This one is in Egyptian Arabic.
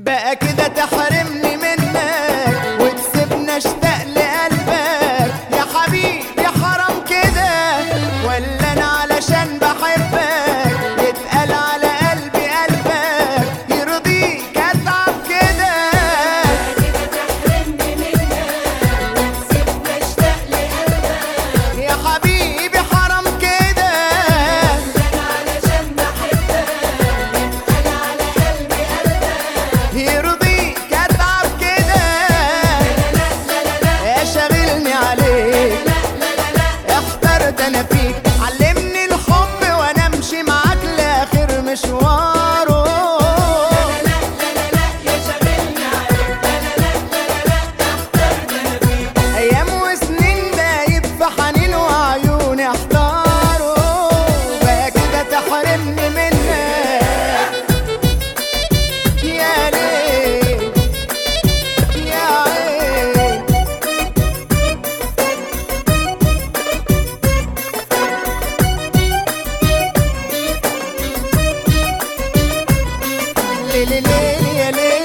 بقى كده تحرمني منك وتسيبني اشتاق لقلبك يا حبيبي حرام كده ولا انا علشان بحبك يتقال على قلبي قلبك يرضيك اتعب كده يا حبيبي حرام كده يرضيك اتعب كده يا شاغلني عليك اخترت انا فيك علمني الحب وانا امشي معاك لاخر مشواره ايام وسنين دايب في حنين وعيوني احتاروا بقى كده تحرمني منك يا ليل يا عين ليل ليل يا ليل